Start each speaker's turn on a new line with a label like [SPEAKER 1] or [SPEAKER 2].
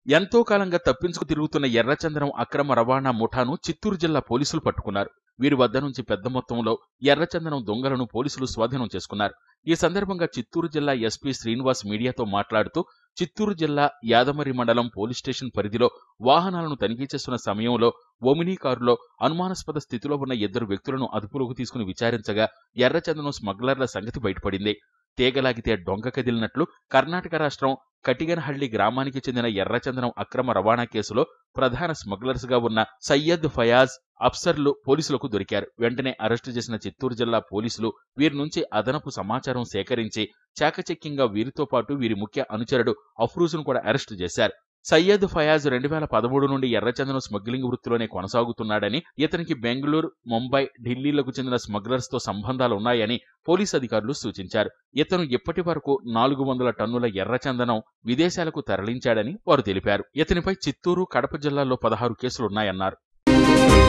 [SPEAKER 1] ఎంతో కాలంగా తప్పించుకు తిరుగుతున్న ఎర్రచందనం అక్రమ రవాణా ముఠాను చిత్తూరు జిల్లా పోలీసులు పట్టుకున్నారు వీరి వద్ద నుంచి పెద్ద మొత్తంలో ఎర్రచందనం దొంగలను పోలీసులు స్వాధీనం చేసుకున్నారు ఈ సందర్భంగా చిత్తూరు జిల్లా ఎస్పీ శ్రీనివాస్ మీడియాతో మాట్లాడుతూ చిత్తూరు జిల్లా యాదమరి మండలం పోలీస్ స్టేషన్ పరిధిలో వాహనాలను తనిఖీ చేస్తున్న సమయంలో ఒమినీ కారులో అనుమానాస్పద స్థితిలో ఉన్న ఇద్దరు వ్యక్తులను అదుపులోకి తీసుకుని విచారించగా ఎర్రచందనం స్మగ్లర్ల సంగతి బయటపడింది తీగలాగితే డొంగ కదిలినట్లు కర్ణాటక రాష్ట్రం కటిగనహళ్లి గ్రామానికి చెందిన ఎర్రచందనం అక్రమ రవాణా కేసులో ప్రధాన స్మగ్లర్స్ గా ఉన్న సయ్యద్ ఫయాజ్ అఫ్సర్లు పోలీసులకు దొరికారు వెంటనే అరెస్టు చేసిన చిత్తూరు జిల్లా పోలీసులు వీరి నుంచి అదనపు సమాచారం సేకరించి చాకచక్యంగా వీరితో పాటు వీరి ముఖ్య అనుచరుడు అఫ్రూజ్ను కూడా అరెస్టు చేశారు సయ్యద్ ఫయాజ్ రెండు వేల పదమూడు నుండి ఎర్రచందనం స్మగ్లింగ్ వృత్తిలోనే కొనసాగుతున్నాడని ఇతనికి బెంగళూరు ముంబై ఢిల్లీలకు చెందిన స్మగ్లర్స్ తో సంబంధాలు ఉన్నాయని పోలీస్ అధికారులు సూచించారు ఇతను ఇప్పటి వరకు నాలుగు వందల టన్నుల ఎర్రచందనం విదేశాలకు తరలించాడని వారు తెలిపారు ఇతనిపై చిత్తూరు కడప జిల్లాల్లో పదహారు కేసులున్నాయన్నారు